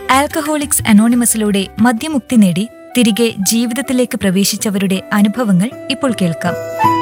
alcoholics അനോണിമസിലൂടെ മദ്യമുക്തി നേടി തിരികെ ജീവിതത്തിലേക്ക് പ്രവേശിച്ചവരുടെ അനുഭവങ്ങൾ ഇപ്പോൾ കേൾക്കാം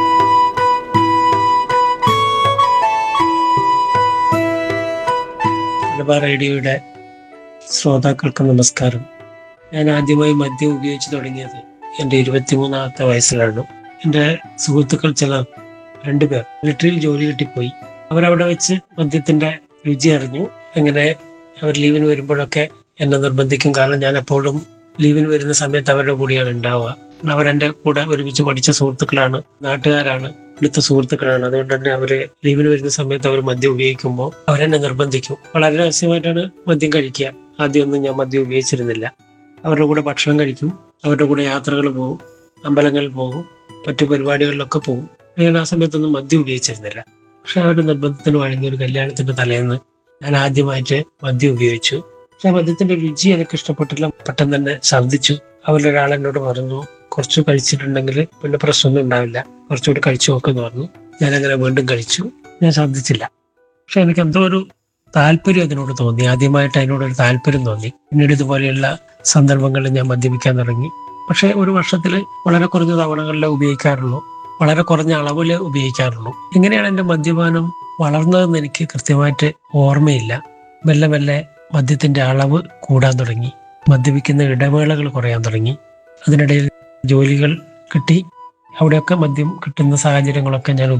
മലബാർ റേഡിയോയുടെ ശ്രോതാക്കൾക്ക് നമസ്കാരം ഞാൻ ആദ്യമായി മദ്യം ഉപയോഗിച്ച് തുടങ്ങിയത് എൻ്റെ ഇരുപത്തിമൂന്നാമത്തെ വയസ്സിലാണ് എൻ്റെ സുഹൃത്തുക്കൾ ചിലർ രണ്ടുപേർ മിലിറ്ററിയിൽ ജോലി കിട്ടിപ്പോയി അവരവിടെ വെച്ച് മദ്യത്തിന്റെ രുചി അറിഞ്ഞു അങ്ങനെ അവർ ലീവിന് വരുമ്പോഴൊക്കെ എന്നെ നിർബന്ധിക്കും കാരണം ഞാൻ എപ്പോഴും ലീവിന് വരുന്ന സമയത്ത് അവരുടെ കൂടെയാണ് ഉണ്ടാവുക അവരെന്റെ കൂടെ ഒരുമിച്ച് പഠിച്ച സുഹൃത്തുക്കളാണ് നാട്ടുകാരാണ് അടുത്ത സുഹൃത്തുക്കളാണ് അതുകൊണ്ട് തന്നെ അവര് ലീവിന് വരുന്ന സമയത്ത് അവർ മദ്യം ഉപയോഗിക്കുമ്പോൾ അവരെന്നെ നിർബന്ധിക്കും വളരെ രഹസ്യമായിട്ടാണ് മദ്യം കഴിക്കുക ആദ്യമൊന്നും ഞാൻ മദ്യം ഉപയോഗിച്ചിരുന്നില്ല അവരുടെ കൂടെ ഭക്ഷണം കഴിക്കും അവരുടെ കൂടെ യാത്രകൾ പോകും അമ്പലങ്ങളിൽ പോകും മറ്റു പരിപാടികളിലൊക്കെ പോകും ഞാൻ ആ സമയത്തൊന്നും മദ്യം ഉപയോഗിച്ചിരുന്നില്ല പക്ഷെ അവരുടെ നിർബന്ധത്തിന് വഴങ്ങിയ ഒരു കല്യാണത്തിന്റെ തലേന്ന് ഞാൻ ആദ്യമായിട്ട് മദ്യം ഉപയോഗിച്ചു പക്ഷെ ആ മദ്യത്തിന്റെ രുചി എനിക്ക് ഇഷ്ടപ്പെട്ടില്ല പെട്ടെന്ന് തന്നെ ഛർദ്ദിച്ചു അവരൊരാൾ എന്നോട് പറഞ്ഞു കുറച്ച് കഴിച്ചിട്ടുണ്ടെങ്കിൽ പിന്നെ പ്രശ്നമൊന്നും ഉണ്ടാവില്ല കുറച്ചുകൂടി കഴിച്ചു നോക്കെന്ന് പറഞ്ഞു ഞാൻ അങ്ങനെ വീണ്ടും കഴിച്ചു ഞാൻ ഛർദ്ദിച്ചില്ല പക്ഷെ എനിക്ക് എന്തോ ഒരു താല്പര്യം അതിനോട് തോന്നി ആദ്യമായിട്ട് അതിനോട് ഒരു താല്പര്യം തോന്നി പിന്നീട് ഇതുപോലെയുള്ള സന്ദർഭങ്ങളിൽ ഞാൻ മദ്യപിക്കാൻ തുടങ്ങി പക്ഷെ ഒരു വർഷത്തിൽ വളരെ കുറഞ്ഞ തവണകളിലേ ഉപയോഗിക്കാറുള്ളൂ വളരെ കുറഞ്ഞ അളവിൽ ഉപയോഗിക്കാറുള്ളൂ എങ്ങനെയാണ് എൻ്റെ മദ്യപാനം വളർന്നതെന്ന് എനിക്ക് കൃത്യമായിട്ട് ഓർമ്മയില്ല മെല്ലെ മെല്ലെ മദ്യത്തിന്റെ അളവ് കൂടാൻ തുടങ്ങി മദ്യപിക്കുന്ന ഇടവേളകൾ കുറയാൻ തുടങ്ങി അതിനിടയിൽ ജോലികൾ കിട്ടി അവിടെയൊക്കെ മദ്യം കിട്ടുന്ന സാഹചര്യങ്ങളൊക്കെ ഞാൻ